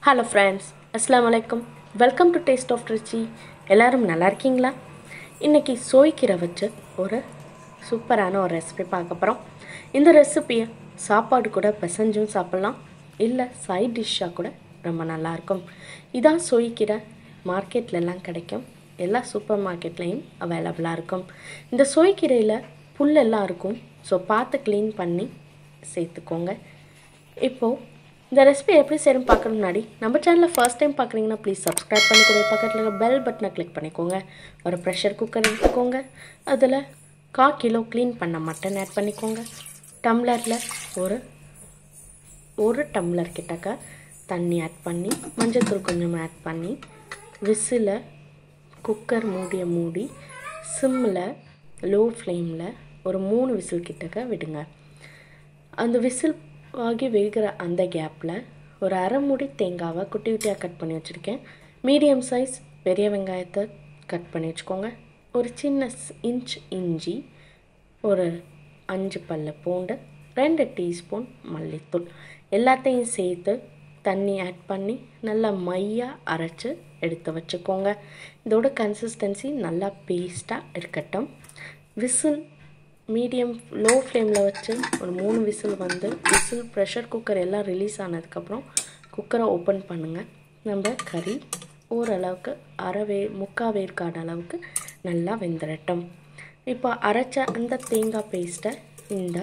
hello friends அஸ்ஸலாமு அலைக்கும் welcome to taste of Ruchi எல்லாரும் நல்லா இருக்கீங்களா இன்றைக்கி சோய்க்கீரை வச்சு ஒரு சூப்பரான ஒரு ரெசிபி பார்க்க போகிறோம் இந்த ரெசிபியை சாப்பாடு கூட பிசைஞ்சும் சாப்பிட்லாம் இல்லை சைட் டிஷ்ஷாக கூட ரொம்ப நல்லாயிருக்கும் இதான் சோய்க்கீரை மார்க்கெட்லலாம் கிடைக்கும் எல்லா சூப்பர் மார்க்கெட்லேயும் அவைலபிளாக இருக்கும் இந்த சோய்க்கீரையில் புல்லெல்லாம் இருக்கும் ஸோ பார்த்து க்ளீன் பண்ணி சேர்த்துக்கோங்க இப்போது இந்த ரெசிபி எப்படி செய்யணும் பார்க்குறது முன்னாடி நம்ம சேனலில் ஃபர்ஸ்ட் டைம் பார்க்குறீங்கன்னா ப்ளீஸ் சப்ஸ்கிரைப் பண்ணிக்கூட பக்கத்தில் இருக்க பெல் பட்டனை கிளிக் பண்ணிக்கோங்க ஒரு ப்ரெஷர் குக்கர் எடுத்துக்கோங்க அதில் கா கிலோ க்ளீன் பண்ண மட்டன் ஆட் பண்ணிக்கோங்க டம்ளரில் ஒரு ஒரு டம்ளர் கிட்டக்க தண்ணி ஆட் பண்ணி மஞ்சள்தூள் கொஞ்சம் ஆட் பண்ணி விசில் குக்கர் மூடிய மூடி சிம்மில் லோ ஃப்ளேமில் ஒரு மூணு விசில் கிட்டக்க விடுங்க அந்த விசில் ஆகி வேகிற அந்த கேப்பில் ஒரு அரை மூடி தேங்காவை குட்டி குட்டியாக கட் பண்ணி வச்சுருக்கேன் மீடியம் சைஸ் பெரிய வெங்காயத்தை கட் பண்ணி வச்சுக்கோங்க ஒரு சின்ன இன்ச் இஞ்சி ஒரு அஞ்சு பல்ல பூண்டு ரெண்டு டீஸ்பூன் மல்லித்தூள் எல்லாத்தையும் சேர்த்து தண்ணி ஆட் பண்ணி நல்லா மையாக அரைச்சி எடுத்து வச்சுக்கோங்க இதோட கன்சிஸ்டன்சி நல்லா பேஸ்ட்டாக இருக்கட்டும் விசில் மீடியம் லோ ஃப்ளேமில் வச்சு ஒரு மூணு விசில் வந்து விசில் ப்ரெஷர் குக்கர் எல்லாம் ரிலீஸ் ஆனதுக்கப்புறம் குக்கரை ஓப்பன் பண்ணுங்கள் நம்ம கறி ஓரளவுக்கு அரை வே முக்கால் வேர்க்காடு அளவுக்கு நல்லா வெந்துடட்டும் இப்போ அரைச்ச அந்த தேங்காய் பேஸ்ட்டை இந்த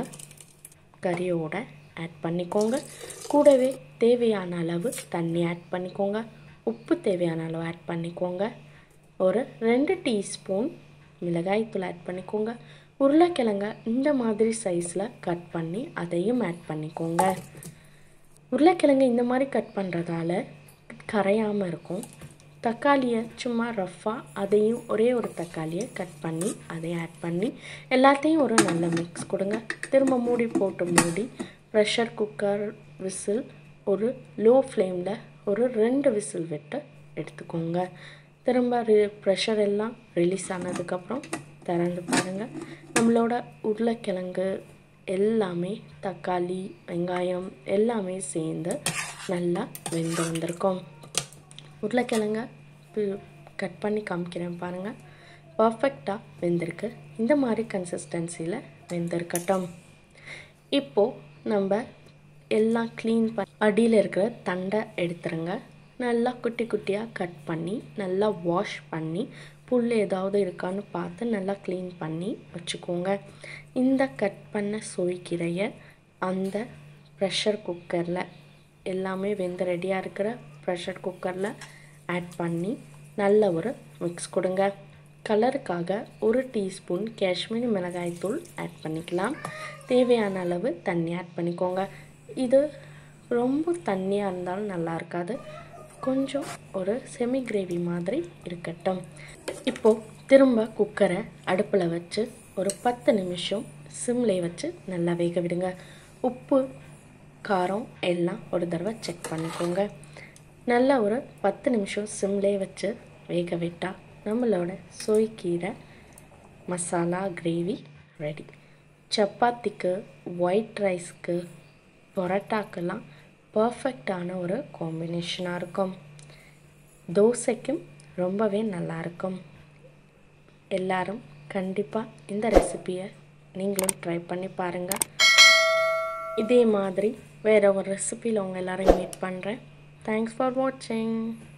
கறியோட ஆட் பண்ணிக்கோங்க கூடவே தேவையான அளவு தண்ணி ஆட் பண்ணிக்கோங்க உப்பு தேவையான அளவு ஆட் பண்ணிக்கோங்க ஒரு ரெண்டு டீஸ்பூன் மிளகாய்த்தூள் ஆட் பண்ணிக்கோங்க உருளைக்கிழங்க இந்த மாதிரி சைஸில் கட் பண்ணி அதையும் ஆட் பண்ணிக்கோங்க உருளைக்கிழங்கு இந்த மாதிரி கட் பண்ணுறதால கரையாமல் இருக்கும் தக்காளியை சும்மா ரஃப்பாக அதையும் ஒரே ஒரு தக்காளியை கட் பண்ணி அதையும் ஆட் பண்ணி எல்லாத்தையும் ஒரு நல்ல மிக்ஸ் கொடுங்க திரும்ப மூடி போட்டு மூடி ப்ரெஷர் குக்கர் விசில் ஒரு லோ ஃப்ளேமில் ஒரு ரெண்டு விசில் விட்டு எடுத்துக்கோங்க திரும்ப ரி ப்ரெஷர் எல்லாம் ரிலீஸ் ஆனதுக்கப்புறம் திறந்து பாருங்கள் நம்மளோட உருளைக்கிழங்கு எல்லாமே தக்காளி வெங்காயம் எல்லாமே சேர்ந்து நல்லா வெந்து வந்திருக்கும் உருளைக்கிழங்க கட் பண்ணி காமிக்கிறேன் பாருங்கள் பர்ஃபெக்டாக வெந்திருக்கு இந்த மாதிரி கன்சிஸ்டன்சியில் வெந்திருக்கட்டும் இப்போது நம்ம எல்லாம் க்ளீன் பண்ணி அடியில் இருக்கிற தண்டை எடுத்துருங்க நல்லா குட்டி குட்டியாக கட் பண்ணி நல்லா வாஷ் பண்ணி புல் ஏதாவது இருக்கான்னு பார்த்து நல்லா க்ளீன் பண்ணி வச்சுக்கோங்க இந்த கட் பண்ண சுவைக்கீரையை அந்த ப்ரெஷர் குக்கரில் எல்லாமே வெந்து ரெடியாக இருக்கிற ப்ரெஷர் குக்கரில் ஆட் பண்ணி நல்ல ஒரு மிக்ஸ் கொடுங்க கலருக்காக ஒரு டீஸ்பூன் காஷ்மீரி மிளகாய்த்தூள் ஆட் பண்ணிக்கலாம் தேவையான அளவு தண்ணி ஆட் பண்ணிக்கோங்க இது ரொம்ப தண்ணியாக இருந்தாலும் நல்லா இருக்காது கொஞ்சம் ஒரு செமி கிரேவி மாதிரி இருக்கட்டும் இப்போது திரும்ப குக்கரை அடுப்பில் வச்சு ஒரு பத்து நிமிஷம் சிம்லேயே வச்சு நல்லா வேக விடுங்க உப்பு காரம் எல்லாம் ஒரு தடவை செக் பண்ணிக்கோங்க நல்லா ஒரு பத்து நிமிஷம் சிம்லேயே வச்சு வேக விட்டால் நம்மளோட சோய்க்கீரை மசாலா கிரேவி ரெடி சப்பாத்திக்கு ஒயிட் ரைஸ்க்கு பரோட்டாக்கெல்லாம் பர்ஃபெக்டான ஒரு காம்பினேஷனாக இருக்கும் தோசைக்கும் ரொம்பவே நல்லாயிருக்கும் எல்லாரும் கண்டிப்பாக இந்த ரெசிப்பியை நீங்களும் ட்ரை பண்ணி பாருங்கள் இதே மாதிரி வேறு ஒரு ரெசிப்பியில் உங்கள் எல்லோரையும் மீட் பண்ணுறேன் தேங்க்ஸ் ஃபார் வாட்சிங்